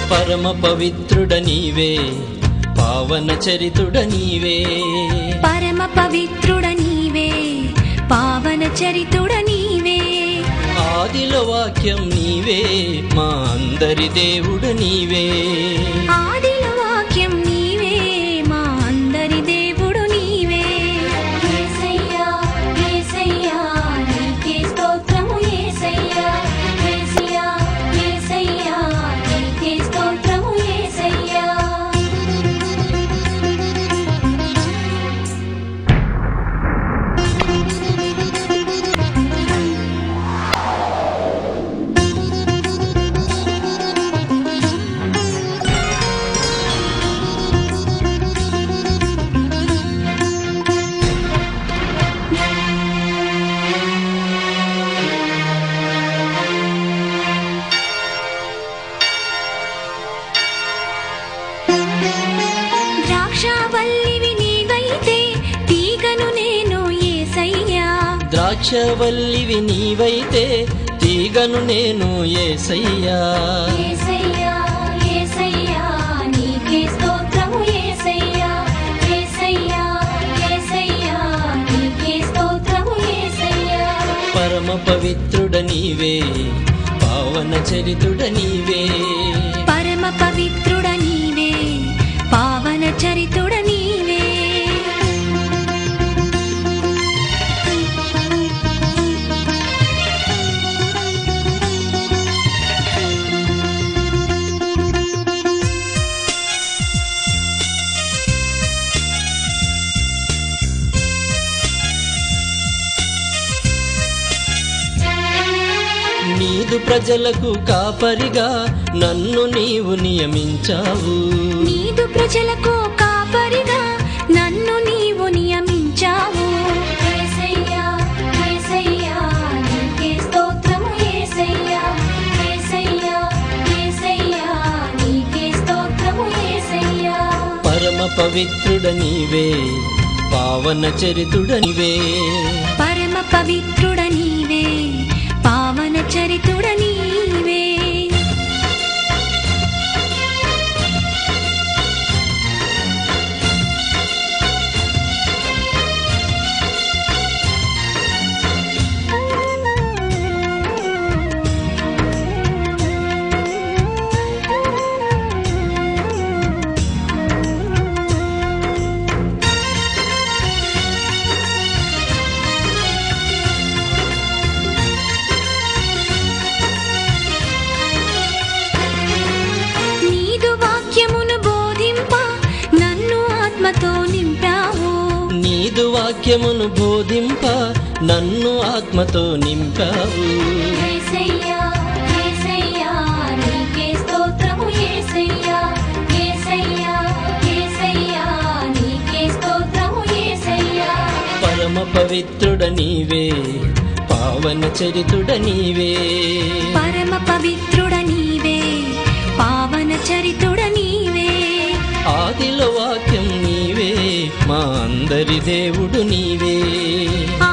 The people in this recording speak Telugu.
పరమ పవిత్రుడ నీవే పావన చరితుడ నీవే పరమ పవిత్రుడ నీవే పావన చరితుడ నీవే ఆదిలో వాక్యం నీవే మా అందరి దేవుడు నీవే ఆదిలో వాక్యం నీవే మా అందరి దేవుడు నీవే యేసయ్యా యేసయ్యా నీకే స్తోత్రము యేసయ్యా యేసయ్యా యేసయ్యా నీకే స్తోత్రము యేసయ్యా ద్రాక్షవల్లివి నీవైతే తీగను నేను యేసయ్యా ద్రాక్షవల్లివి నీవైతే తీగను నేను ఏసయ్యా యేసయ్యా యేసయ్యా నీకే స్తోత్రము యేసయ్యా యేసయ్యా యేసయ్యా నీకే స్తోత్రము యేసయ్యా పరమ పవిత్రుడ నీవే పావన చరితుడ నీవే పరమ పవిత్రుడ నీవే పావన చరితుడ నీవే నీదు ప్రజలకు కాపరిగా నన్ను నీవు నియమించావు నీదు ప్రజలకు కాపరిగా నన్ను నీవు నియమించావు యేసయ్యా యేసయ్యా నీకే స్తోత్రము యేసయ్యా యేసయ్యా యేసయ్యా నీకే స్తోత్రము యేసయ్యా పరమ పవిత్రుడ నీవే పావన చరితుడ నీవే పరమ పవిత్రుడ నీవే పావన చరితుడ నీవే నీదు వాక్యమును బోధింప నన్ను ఆత్మతో నింపావు నీదు వాక్యమును బోధింప నన్ను ఆత్మతో నింపావు యేసయ్యా యేసయ్యా నీకే స్తోత్రము యేసయ్యా యేసయ్యా యేసయ్యా నీకే స్తోత్రము యేసయ్యా పరమ పవిత్రుడ నీవే పావన చరితుడ నీవే పరమ పవిత్రుడ నీవే పావన చరితుడ నీవే ఆదిలో వాక్యం నీవే మా అందరి దేవుడు నీవే